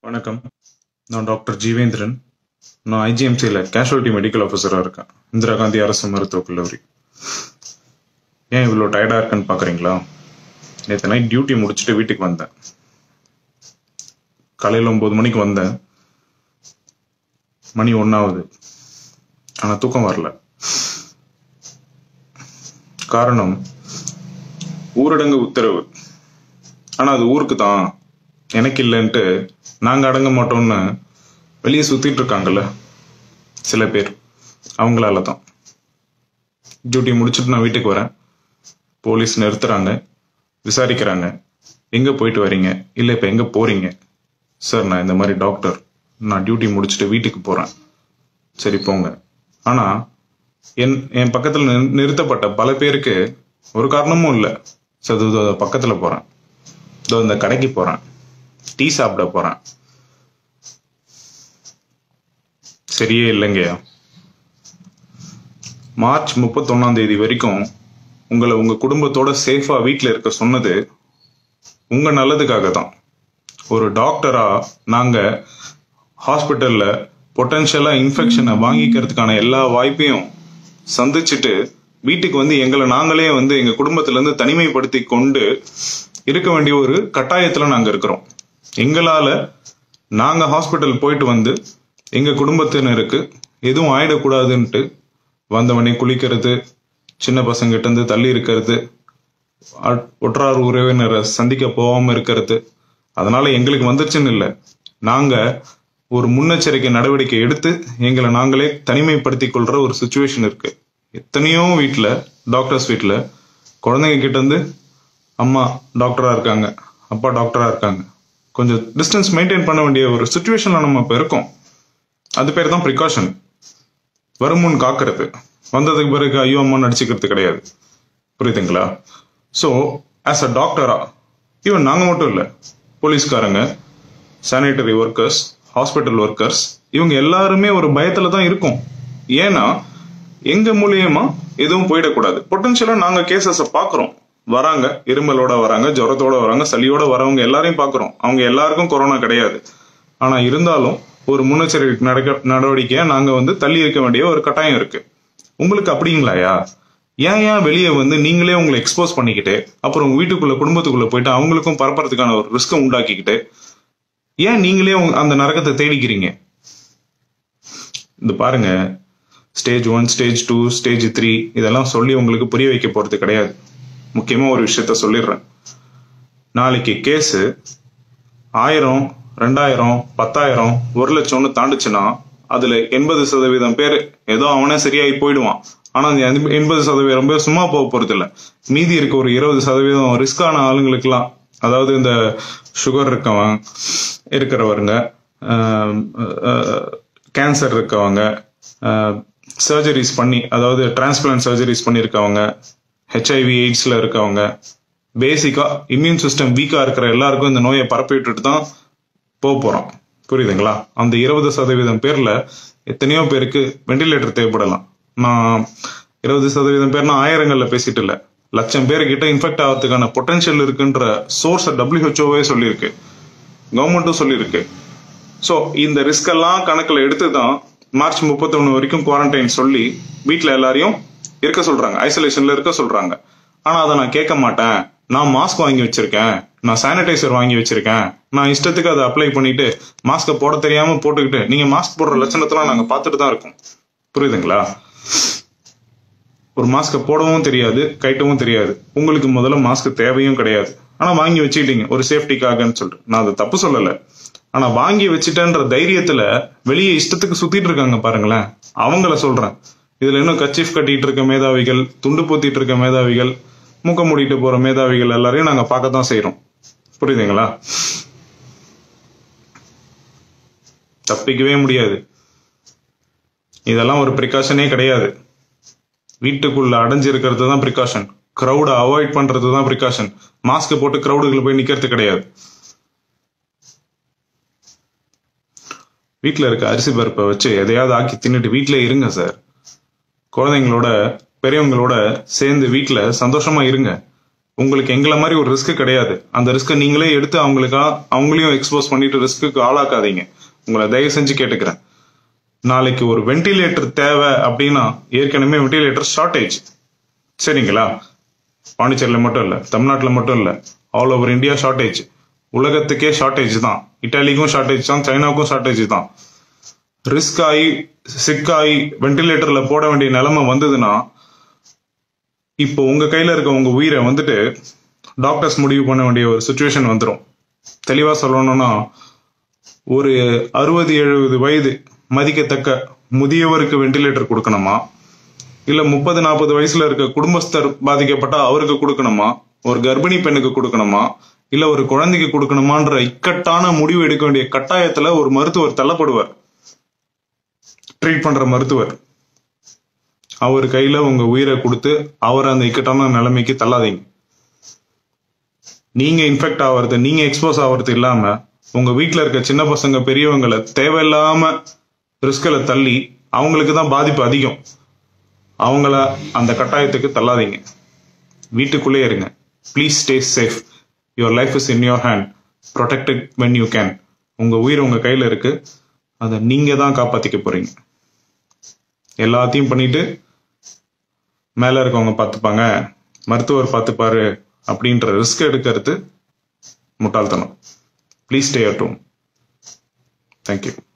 வணக்கம் நான் டாக்டர் ஜீவேந்திரன் நான் ஐஜிஎம்சியில் கேஷுவாலிட்டி மெடிக்கல் ஆஃபீஸராக இருக்கேன் இந்திரா காந்தி அரசு மருத்துவக் கல்லூரி ஏன் இவ்வளோ டயர்டாக இருக்குன்னு பார்க்குறீங்களா நேற்று நைட் டியூட்டி முடிச்சுட்டு வீட்டுக்கு வந்தேன் காலையில் ஒம்பது மணிக்கு வந்தேன் மணி ஒன்றாவது ஆனால் தூக்கம் வரல காரணம் ஊரடங்கு உத்தரவு ஆனால் அது ஊருக்கு தான் எனக்கு இல்லைன்ட்டு நாங்கள் அடங்க மாட்டோம்னு வெளியே சுத்திட்டு இருக்காங்கல்ல சில பேர் அவங்களால தான் டியூட்டி முடிச்சுட்டு நான் வீட்டுக்கு வரேன் போலீஸ் நிறுத்துறாங்க விசாரிக்கிறாங்க எங்கே போயிட்டு வரீங்க இல்லை இப்போ எங்கே போறீங்க சார் நான் இந்த மாதிரி டாக்டர் நான் டியூட்டி முடிச்சுட்டு வீட்டுக்கு போகிறேன் சரி போங்க ஆனால் என் என் பக்கத்தில் நிறு- நிறுத்தப்பட்ட பல பேருக்கு ஒரு காரணமும் இல்லை சார் இதோ பக்கத்தில் போகிறேன் இதோ இந்த கடைக்கு போகிறேன் டீ சாப்பிட போறேன் சரியே இல்லைங்கய்யா மார்ச் முப்பத்தொன்னாம் தேதி வரைக்கும் உங்களை உங்க குடும்பத்தோட சேஃபா வீட்ல இருக்க சொன்னது உங்க நல்லதுக்காக தான் ஒரு டாக்டரா நாங்க ஹாஸ்பிட்டல்ல பொட்டன்ஷியலா இன்ஃபெக்ஷனை வாங்கிக்கிறதுக்கான எல்லா வாய்ப்பையும் சந்திச்சுட்டு வீட்டுக்கு வந்து எங்களை நாங்களே வந்து எங்க குடும்பத்துல இருந்து தனிமைப்படுத்தி கொண்டு இருக்க வேண்டிய ஒரு கட்டாயத்துல நாங்க இருக்கிறோம் எங்களால நாங்க ஹாஸ்பிட்டல் போயிட்டு வந்து எங்க குடும்பத்தினருக்கு எதுவும் ஆயிடக்கூடாதுன்ட்டு வந்தவனே குளிக்கிறது சின்ன பசங்கிட்ட இருந்து தள்ளி இருக்கிறது அ- ஒற்றார் உறவினரை சந்திக்க போகாம இருக்கிறது அதனால எங்களுக்கு வந்துருச்சுன்னு இல்லை நாங்க ஒரு முன்னெச்சரிக்கை நடவடிக்கை எடுத்து எங்களை நாங்களே தனிமைப்படுத்திக் கொள்ற ஒரு சுச்சுவேஷன் இருக்கு எத்தனையோ வீட்ல டாக்டர்ஸ் வீட்ல குழந்தைங்க கிட்ட இருந்து அம்மா டாக்டரா இருக்காங்க அப்பா டாக்டரா இருக்காங்க கொஞ்சம் டிஸ்டன்ஸ் மெயின்டைன் பண்ண வேண்டிய ஒரு சுச்சுவேஷன்ல நம்ம இப்ப இருக்கோம் அது பேர் தான் ப்ரிகாஷன் வருமுன் காக்கிறது வந்ததுக்கு பிறகு ஐயோ அம்மா நடிச்சுக்கிறது கிடையாது புரியுதுங்களா ஸோ ஆஸ் அ டாக்டரா ஈவன் நாங்கள் மட்டும் இல்லை போலீஸ்காரங்க சானிட்டரி ஒர்க்கர்ஸ் ஹாஸ்பிட்டல் ஒர்க்கர்ஸ் இவங்க எல்லாருமே ஒரு பயத்துல தான் இருக்கும் ஏன்னா எங்க மூலியமா எதுவும் போயிடக்கூடாது பொட்டன்ஷியலா நாங்க கேசஸ பாக்குறோம் வராங்க இருமலோட வராங்க ஜுரத்தோட வராங்க சளியோட வரவங்க எல்லாரையும் பாக்குறோம் அவங்க எல்லாருக்கும் கொரோனா கிடையாது ஆனா இருந்தாலும் ஒரு முன்னெச்சரிக்கை நடக்க நடவடிக்கையா நாங்க வந்து தள்ளி இருக்க வேண்டிய ஒரு கட்டாயம் இருக்கு உங்களுக்கு அப்படிங்களாயா ஏன் ஏன் வெளியே வந்து நீங்களே உங்களை எக்ஸ்போஸ் பண்ணிக்கிட்டு அப்புறம் உங்க வீட்டுக்குள்ள குடும்பத்துக்குள்ள போயிட்டு அவங்களுக்கும் பரப்புறதுக்கான ஒரு ரிஸ்க்கை உண்டாக்கிக்கிட்டு ஏன் நீங்களே உங்க- அந்த நரகத்தை தேடிக்கிறீங்க இந்த பாருங்க stage one stage two stage three இதெல்லாம் சொல்லி உங்களுக்கு புரிய வைக்க போறது கிடையாது முக்கியமா ஒரு விஷயத்த சொல்லிடுறேன் நாளைக்கு கேஸு ஆயிரம் ரெண்டாயிரம் பத்தாயிரம் ஒரு லட்சம்னு தாண்டுச்சுன்னா அதுல எண்பது சதவீதம் பேர் ஏதோ அவனே சரியாகி போயிடுவான் ஆனா அந்த எண்ப- எண்பது சதவீதம் பேர் சும்மா போக போறது இல்ல மீதி இருக்க ஒரு இருபது சதவீதம் ரிஸ்கான ஆளுங்களுக்குலாம் அதாவது இந்த சுகர் இருக்கவன் இருக்கிறவருங்க கேன்சர் இருக்கவங்க சர்ஜரிஸ் பண்ணி அதாவது டிரான்ஸ்பிளான்ட் சர்ஜரிஸ் பண்ணியிருக்கவங்க ஹெச்ஐவி எய்ட்ஸ்ல இருக்கவங்க பேசிக்கா இம்யூன் சிஸ்டம் வீக்கா இருக்கிற எல்லாருக்கும் இந்த நோயை பரப்பி விட்டுட்டு தான் போக போறோம் புரியுதுங்களா அந்த இருபது சதவீதம் பேர்ல எத்தனையோ பேருக்கு வெண்டிலேட்டர் தேவைப்படலாம் நான் இருபது சதவீதம் பேர்னா ஆயிரங்கள்ல பேசிட்டு இல்ல லட்சம் பேர் கிட்ட இன்ஃபெக்ட் ஆகிறதுக்கான பொட்டன்ஷியல் இருக்குன்ற சோர்ஸ் டபிள்யூஹெச்ஓவே சொல்லியிருக்கு கவர்மெண்ட்டும் சொல்லியிருக்கு ஸோ இந்த ரிஸ்க் எல்லாம் கணக்கில் எடுத்து தான் மார்ச் முப்பத்தொன்னு வரைக்கும் குவாரண்டைன் சொல்லி வீட்டில் எல்லாரையும் இருக்க சொல்றாங்க ஐசோலேஷன்ல இருக்க சொல்றாங்க ஆனா அதை நான் கேட்க மாட்டேன் நான் மாஸ்க் வாங்கி வச்சிருக்கேன் நான் சானிடைசர் வாங்கி வச்சிருக்கேன் நான் இஷ்டத்துக்கு அதை அப்ளை பண்ணிட்டு மாஸ்கை போட தெரியாம போட்டுக்கிட்டு நீங்க மாஸ்க் போடுற லட்சணத்தெல்லாம் நாங்க பார்த்துட்டு தான் இருக்கோம் புரியுதுங்களா ஒரு மாஸ்கை போடவும் தெரியாது கைட்டவும் தெரியாது உங்களுக்கு முதல்ல மாஸ்க் தேவையும் கிடையாது ஆனா வாங்கி வச்சுக்கிட்டீங்க ஒரு சேஃப்டிக்காகன்னு சொல்லிட்டு நான் அதை தப்பு சொல்லல ஆனா வாங்கி வச்சுட்டேன்ற தைரியத்துல வெளியே இஷ்டத்துக்கு சுத்திட்டு இருக்காங்க பாருங்களேன் அவங்கள சொல்றேன் இதுல இன்னும் கச்சீஃப் கட்டிட்டு இருக்க மேதாவிகள் துண்டு போத்திட்டு இருக்க மேதாவிகள் மூக்க மூடிட்டு போற மேதாவிகள் எல்லாரையும் நாங்க பார்க்க தான் செய்யறோம் புரியுதுங்களா தப்பிக்கவே முடியாது இதெல்லாம் ஒரு ப்ரிகாஷனே கிடையாது வீட்டுக்குள்ள அடைஞ்சு இருக்கிறது தான் ப்ரிகாஷன் க்ரௌடை அவாய்ட் பண்றது தான் ப்ரிகாஷன் மாஸ்க் போட்டு க்ரௌடுக்குள்ள போய் நிக்கிறது கிடையாது வீட்டில் இருக்க அரிசி பருப்பை வச்சு எதையாவது ஆக்கி தின்னுட்டு வீட்டிலே இருங்க சார் குழந்தைங்களோட பெரியவங்களோட சேர்ந்து வீட்டில் சந்தோஷமா இருங்க உங்களுக்கு எங்களை மாதிரி ஒரு ரிஸ்க் கிடையாது அந்த ரிஸ்க்கை நீங்களே எடுத்து அவங்களுக்கா அவங்களையும் எக்ஸ்போஸ் பண்ணிட்டு ரிஸ்க்கு ஆளாக்காதீங்க உங்களை தயவு செஞ்சு கேட்டுக்கிறேன் நாளைக்கு ஒரு வென்டிலேட்டர் தேவை அப்படின்னா ஏற்கனவே வென்டிலேட்டர் ஷார்டேஜ் சரிங்களா பாண்டிச்சேரியில் மட்டும் இல்லை தமிழ்நாட்டில் மட்டும் இல்லை ஆல் ஓவர் இந்தியா ஷார்டேஜ் உலகத்துக்கே ஷார்டேஜ் தான் இட்டாலிக்கும் ஷார்டேஜ் தான் சைனாவுக்கும் ஷார்டேஜ் தான் ரிஸ்க் ஆகி சிக் ஆகி வென்டிலேட்டர்ல போட வேண்டிய நிலைமை வந்ததுன்னா இப்போ உங்க கையில இருக்க உங்க உயிரை வந்துட்டு டாக்டர்ஸ் முடிவு பண்ண வேண்டிய ஒரு சுச்சுவேஷன் வந்துடும் தெளிவா சொல்லணும்னா ஒரு அறுபது எழுபது வயது மதிக்கத்தக்க முதியவருக்கு வென்டிலேட்டர் கொடுக்கணுமா இல்ல முப்பது நாற்பது வயசுல இருக்க குடும்பஸ்தர் பாதிக்கப்பட்டா அவருக்கு கொடுக்கணுமா ஒரு கர்ப்பிணி பெண்ணுக்கு கொடுக்கணுமா இல்ல ஒரு குழந்தைக்கு கொடுக்கணுமான்ற இக்கட்டான முடிவு எடுக்க வேண்டிய கட்டாயத்துல ஒரு மருத்துவர் தள்ளப்படுவார் ட்ரீட் பண்ற மருத்துவர் அவர் கையில உங்க உயிரை கொடுத்து அவர் அந்த இக்கட்டான நிலைமைக்கு தள்ளாதீங்க நீங்க இன்ஃபெக்ட் ஆகிறது நீங்க எக்ஸ்போஸ் ஆகிறது இல்லாம உங்க வீட்ல இருக்க சின்ன பசங்க பெரியவங்களை தேவையில்லாம ரிஸ்கில் தள்ளி அவங்களுக்கு தான் பாதிப்பு அதிகம் அவங்கள அந்த கட்டாயத்துக்கு தள்ளாதீங்க வீட்டுக்குள்ளே இருங்க please stay safe your life is in your hand protected when you can உங்க உயிர் உங்க கையில இருக்கு அதை நீங்க தான் காப்பாத்திக்க போறீங்க எல்லாத்தையும் பண்ணிட்டு மேல இருக்கவங்க பார்த்துப்பாங்க மருத்துவர் பார்த்துப்பாரு அப்படின்ற ரிஸ்க் எடுக்கிறது முட்டாள்தனம் please stay at home thank you